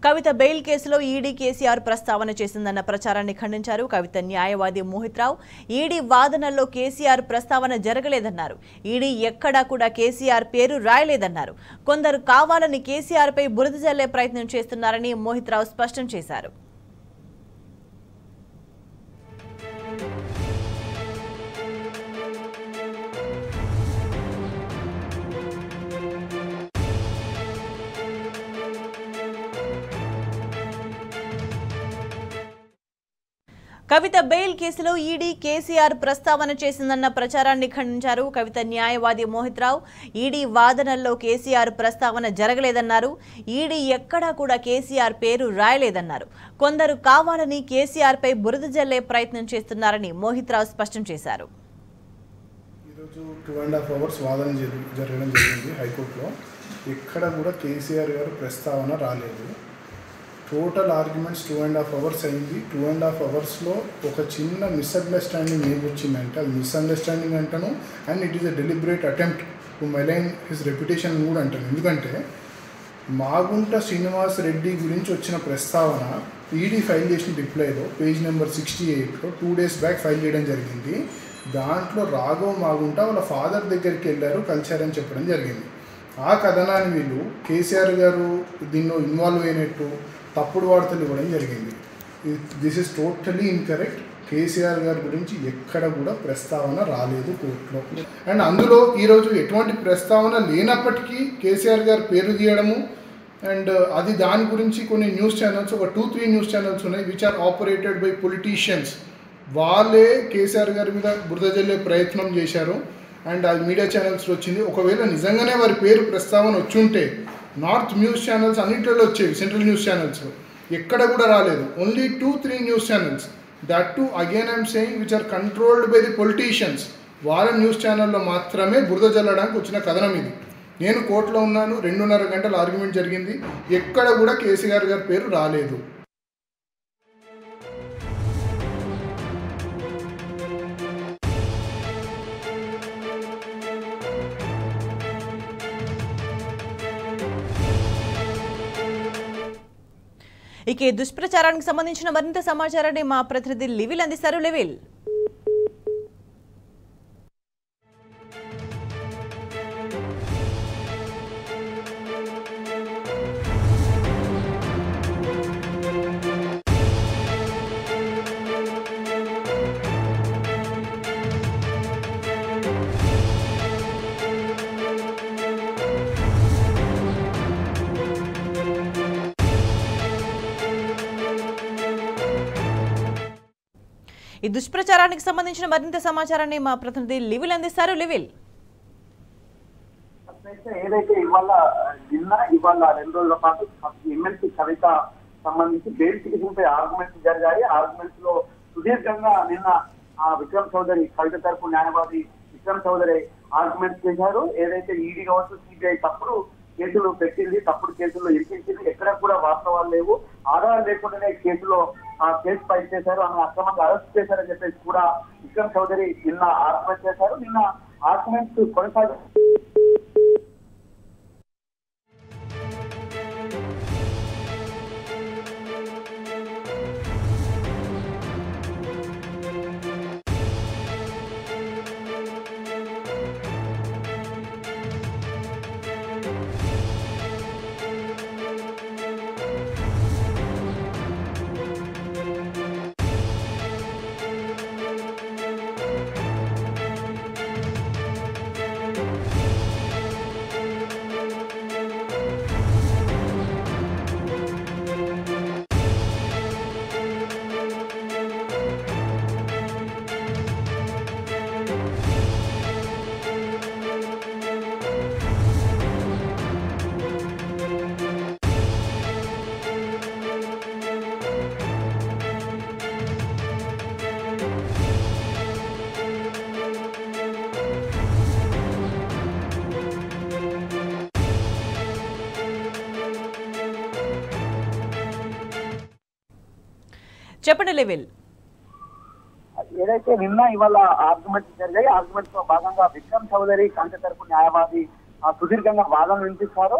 కవిత bail కేసులో ED KCR ప్రస్తావన చేసిందన్న ప్రచారాన్ని ఖండించారు కవిత న్యాయవాది మోహిత్ రావు ఈడీ వాదనల్లో కేసీఆర్ ప్రస్తావన జరగలేదన్నారు ఈడీ ఎక్కడా కూడా కేసీఆర్ పేరు రాయలేదన్నారు కొందరు కావాలని కేసీఆర్పై బురద జల్లే ప్రయత్నం చేస్తున్నారని మోహిత్ రావు స్పష్టం చేశారు కవిత బెయిల్ కేసులో ఈడీ కేసీఆర్ ప్రస్తావన చేసిందన్న ప్రచారాన్ని ఖండించారు కవిత న్యాయవాది మోహిత్ రావు ఈడీ వాదనల్లో కేసీఆర్ ప్రస్తావన జరగలేదన్నారు ఈడీ ఎక్కడా కూడా కేసీఆర్ పేరు రాయలేదన్నారు కొందరు కావాలని కేసీఆర్పై బురద జల్లే ప్రయత్నం చేస్తున్నారని మోహిత్ రావు స్పష్టం చేశారు ఈరోజు టూ అండ్ హాఫ్ అవర్స్ వాదన జరి- జరగడం జరిగింది హైకోర్టులో ఎక్కడ కూడా కేసీఆర్ గారు ప్రస్తావన రాలేదు total arguments two and half hours అయింది టూ అండ్ హాఫ్ అవర్స్లో ఒక చిన్న మిస్అండర్స్టాండింగ్ ఏమి వచ్చిందంటే అది మిస్అండర్స్టాండింగ్ అంటాను and it is a deliberate attempt to malign his reputation కూడా అంటాను ఎందుకంటే మాగుంట శ్రీనివాస్ రెడ్డి గురించి వచ్చిన ప్రస్తావన ఈడీ ఫైల్ చేసిన రిప్లైలో పేజ్ నెంబర్ సిక్స్టీ ఎయిట్లో టూ డేస్ బ్యాక్ ఫైల్ చేయడం జరిగింది దాంట్లో రాఘవ్ మాగుంట వాళ్ళ ఫాదర్ దగ్గరికి వెళ్ళారు కలిశారని చెప్పడం జరిగింది ఆ కథనాన్ని వీళ్ళు కేసీఆర్ గారు దీనిలో ఇన్వాల్వ్ అయినట్టు తప్పుడు వార్తలు ఇవ్వడం జరిగింది this is totally incorrect KCR గారి గురించి ఎక్కడ కూడా ప్రస్తావన రాలేదు కోర్టులో అండ్ అందులో ఈరోజు ఎటువంటి ప్రస్తావన లేనప్పటికీ కేసీఆర్ గారి పేరు తీయడము అండ్ అది దాని గురించి కొన్ని న్యూస్ ఛానల్స్ ఒక టూ త్రీ న్యూస్ ఛానల్స్ ఉన్నాయి which are operated by politicians వాళ్ళే కేసీఆర్ గారి మీద బురద జల్లే ప్రయత్నం చేశారు అండ్ అది మీడియా ఛానల్స్లో వచ్చింది ఒకవేళ నిజంగానే వారి పేరు ప్రస్తావన వచ్చుంటే నార్త్ న్యూస్ ఛానల్స్ అన్నింటిలో వచ్చేవి సెంట్రల్ న్యూస్ ఛానల్స్ ఎక్కడ కూడా రాలేదు only two three news channels that to again I'm saying which are controlled by the politicians వాళ్ళ న్యూస్ ఛానల్లో మాత్రమే బురద జల్లడానికి వచ్చిన కథనం ఇది నేను కోర్టులో ఉన్నాను రెండున్నర గంటల ఆర్గ్యుమెంట్ జరిగింది ఎక్కడ కూడా కేసీఆర్ గారి పేరు రాలేదు ఇక ఈ దుష్ప్రచారానికి సంబంధించిన మరింత సమాచారాన్ని మా ప్రతినిధి లివిల్ అందిస్తారు లివిల్ ఈ దుష్ప్రచారానికి సంబంధించిన మరింత సమాచారాన్ని మా ప్రతినిధి లివిల్ అందిస్తారు లివిల్ అయితే ఏదైతే ఇవాళ నిన్న ఇవాళ రెండు రోజుల పాటు ఎమ్మెల్సీ కవిత సంబంధించి బెయిల్ పిటిషన్ పై ఆర్గ్యుమెంట్స్ జరిగాయి ఆర్గ్యుమెంట్స్ లో సుదీర్ఘంగా నిన్న ఆ విక్రమ్ చౌదరి కవిత తరపు న్యాయవాది విక్రమ్ చౌదరి ఆర్గ్యుమెంట్స్ చేశారు ఏదైతే ఈడీ కావచ్చు సిబిఐ తప్పుడు కేసులు పెట్టింది తప్పుడు కేసుల్లో ఇరికించింది ఎక్కడ కూడా వాస్తవాలు లేవు ఆధారాలు లేకుండానే కేసులో ఆ కేసు ఫైల్ చేశారు ఆమె అక్రమంగా అరెస్ట్ చేశారని చెప్పేసి కూడా విక్రమ్ చౌదరి నిన్న ఆర్గ్యుమెంట్ చేశారు నిన్న ఆర్గ్యుమెంట్స్ కొనసాగి చెప్పండి లెవెల్ ఏదైతే నిన్న ఇవాళ ఆర్గ్యుమెంట్స్ జరిగాయి ఆర్గ్యుమెంట్స్ లో భాగంగా విక్రమ్ చౌదరి కంట తరపు న్యాయవాది ఆ సుదీర్ఘంగా వాదనలు వినిపిస్తారు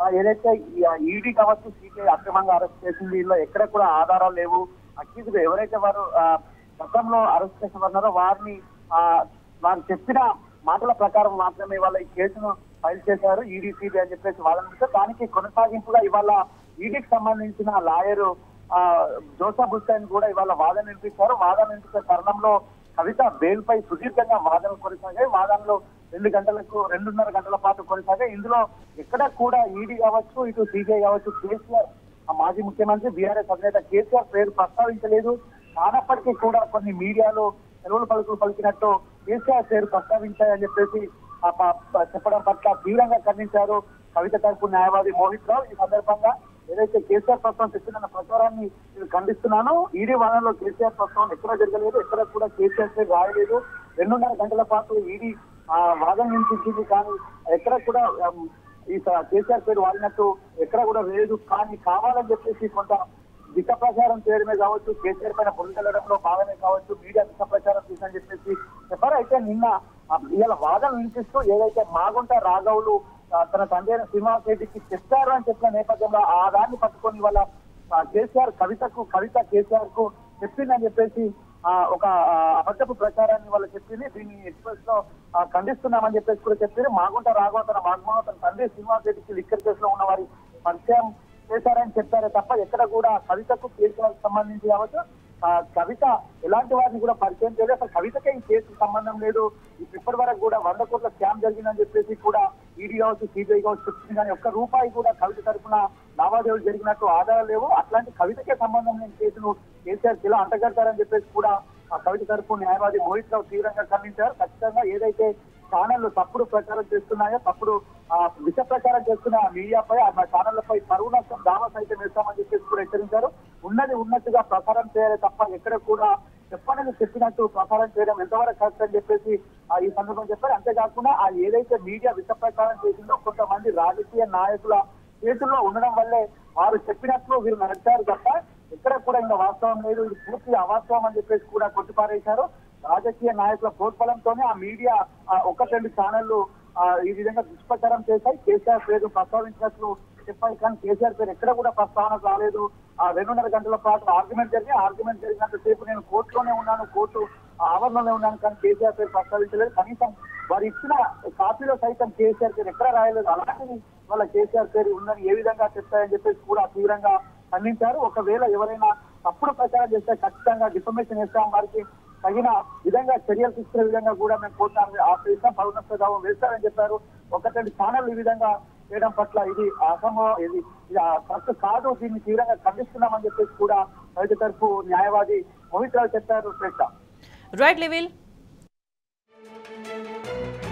ఆ, ఏదైతే ఈడీ కావచ్చు సిబిఐ అక్రమంగా అరెస్ట్ చేసింది వీళ్ళు ఎక్కడ కూడా ఆధారాలు లేవు అక్యూజ్డ్ ఎవరైతే వారు ఆ, గతంలో అరెస్ట్ చేసిన ఉన్నారో వారిని ఆ, వారు చెప్పిన మాటల ప్రకారం మాత్రమే వాళ్ళ ఈ కేసును ఫైల్ చేశారు ఈడీ సిబిఐ అని చెప్పేసి వాదనతో దానికి కొనసాగింపుగా ఇవాళ ఈడీకి సంబంధించిన లాయరు ఆ, జోసఫ్ హుస్సేన్ కూడా ఇవాళ వాదన వినిపించారు వాదన వినిపించే తరుణంలో కవిత బెయిల్ పై సుదీర్ఘంగా వాదనలు కొనసాగాయి వాదనలో రెండు గంటలకు రెండున్నర గంటల పాటు కొనసాగాయి ఇందులో ఎక్కడ కూడా ఈడీ కావచ్చు ఇటు సిబిఐ కావచ్చు కేసీఆర్ ఆ మాజీ ముఖ్యమంత్రి బీఆర్ఎస్ అధినేత కేసీఆర్ పేరు ప్రస్తావించలేదు కానప్పటికీ కూడా కొన్ని మీడియాలో సెలవులు పలుకులు పలికినట్టు కేసీఆర్ పేరు ప్రస్తావించాయని చెప్పేసి ఆ ప- ప- చెప్పడం పట్ల తీవ్రంగా ఖండించారు కవిత తరపు న్యాయవాది మోహిత్ రావు ఈ సందర్భంగా ఏదైతే కేసీఆర్ ప్రస్తావన చెప్పిన ప్రచారాన్ని నేను ఖండిస్తున్నాను ఈడీ వాదనలో కేసీఆర్ ప్రస్తావన ఎక్కడ జరగలేదు ఎక్కడ కూడా కేసీఆర్ పేరు రాయలేదు రెండున్నర గంటల పాటు ఈడీ ఆ వాదన వినిపించింది కానీ ఎక్కడ కూడా ఆమ్, ఈ స- కేసీఆర్ పేరు వాడినట్టు ఎక్కడ కూడా లేదు కానీ కావాలని చెప్పేసి కొంత దిశ ప్రచారం చేయడమే కావచ్చు కేసీఆర్ పైన బుల్కెళ్లడంలో భాగమే కావచ్చు మీడియా దిశ ప్రచారం చేసని చెప్పేసి చెప్పారు అయితే నిన్న ఆ, ఇవాళ వాదన వినిపిస్తూ ఏదైతే మాగుంట రాఘవులు ఆ, తన తండ్రి అయిన శ్రీనివాస్ రెడ్డికి చెప్పారు అని చెప్పిన నేపథ్యంలో ఆ దాన్ని పట్టుకొని వాళ్ళ కేసీఆర్ కవితకు కవిత కేసీఆర్ కు చెప్పిందని చెప్పేసి ఆ, ఒక ఆ, అబద్ధపు ప్రచారాన్ని వాళ్ళు చెప్పింది దీన్ని ఎక్స్ప్రెస్ లో ఆ, ఖండిస్తున్నామని చెప్పేసి కూడా చెప్పారు మాగుంట రాఘవ తన వాగ్మోహం తన తండ్రి శ్రీనివాస్ రెడ్డికి లిక్కర్ కేసులో ఉన్న వారి పరిచయం చేశారని చెప్పారే తప్ప ఎక్కడ కూడా కవితకు కేసులకు సంబంధించి కావచ్చు ఆ, కవిత ఎలాంటి వారిని కూడా పరిచయం చేయలేదు అసలు కవితకే ఈ కేసుకు సంబంధం లేదు ఇప్పటి వరకు కూడా వంద కోట్ల స్కామ్ జరిగిందని చెప్పేసి కూడా ఈడీ కావచ్చు సిబిఐ కావచ్చు చెప్తుంది కానీ ఒక్క రూపాయి కూడా కవిత తరఫున లావాదేవీలు జరిగినట్టు ఆధారాలు లేవు అట్లాంటి కవితకే సంబంధం లేని కేసును కేసీఆర్ ఇలా అంటగడతారని చెప్పేసి కూడా ఆ కవిత తరపు న్యాయవాది మోహిత్ రావు తీవ్రంగా ఖండించారు ఖచ్చితంగా ఏదైతే ఛానళ్లు తప్పుడు ప్రచారం చేస్తున్నాయో తప్పుడు ఆ, విష ప్రచారం చేస్తున్న ఆ మీడియాపై ఆ ఛానళ్లపై పరువు నష్టం దావా సైతం వేస్తామని చెప్పేసి కూడా హెచ్చరించారు ఉన్నది ఉన్నట్టుగా ప్రచారం చేయాలి తప్ప ఎక్కడ కూడా చెప్పనని చెప్పినట్టు ప్రచారం చేయడం ఎంతవరకు కరెక్ట్ అని చెప్పేసి ఆ, ఈ సందర్భం చెప్పారు అంతేకాకుండా ఆ ఏదైతే మీడియా విష ప్రచారం చేసిందో కొంతమంది రాజకీయ నాయకుల చేతుల్లో ఉండడం వల్లే వారు చెప్పినట్లు వీరు నడిచారు తప్ప ఎక్కడ కూడా ఇంకా వాస్తవం లేదు ఇది పూర్తి అవాస్తవం అని చెప్పేసి కూడా కొట్టిపారేశారు రాజకీయ నాయకుల ప్రోత్బలంతోనే ఆ మీడియా ఆ, ఒకటి రెండు ఛానళ్లు ఆ, ఈ విధంగా దుష్ప్రచారం చేశాయి కేసీఆర్ పేరు ప్రస్తావించినట్లు చెప్పాయి కానీ కేసీఆర్ పేరు ఎక్కడ కూడా ప్రస్తావన రాలేదు ఆ రెండున్నర గంటల పాటు ఆర్గ్యుమెంట్ జరిగి ఆర్గ్యుమెంట్ జరిగినంత సేపు నేను కోర్టులోనే ఉన్నాను కోర్టు ఆవరణలోనే ఉన్నాను కానీ కేసీఆర్ పేరు ప్రస్తావించలేదు కనీసం వారు ఇచ్చిన కాపీలో సైతం కేసీఆర్ పేరు ఎక్కడ రాయలేదు అలాంటిది వాళ్ళ కేసీఆర్ పేరు ఉందని ఏ విధంగా చెప్తాయని చెప్పేసి కూడా తీవ్రంగా ఖండించారు ఒకవేళ ఎవరైనా తప్పుడు ప్రచారం చేస్తే ఖచ్చితంగా డిఫర్మేషన్ వేస్తాం వారికి తగిన విధంగా చర్యలు తీసుకునే విధంగా కూడా మేము కోరుతాం ఆశ్రయిస్తాం పౌర్ణస్వ దావం వేస్తారని చెప్పారు ఒకటి ఛానల్ ఈ విధంగా చేయడం పట్ల ఇది అసంభవం ఇది ఇది ఆ కరెక్ట్ కాదు దీన్ని తీవ్రంగా ఖండిస్తున్నామని చెప్పేసి కూడా రైతు తరఫు న్యాయవాది మోహిత్ రావు చెప్పారు శ్రేష్ఠ రైట్ లివిల్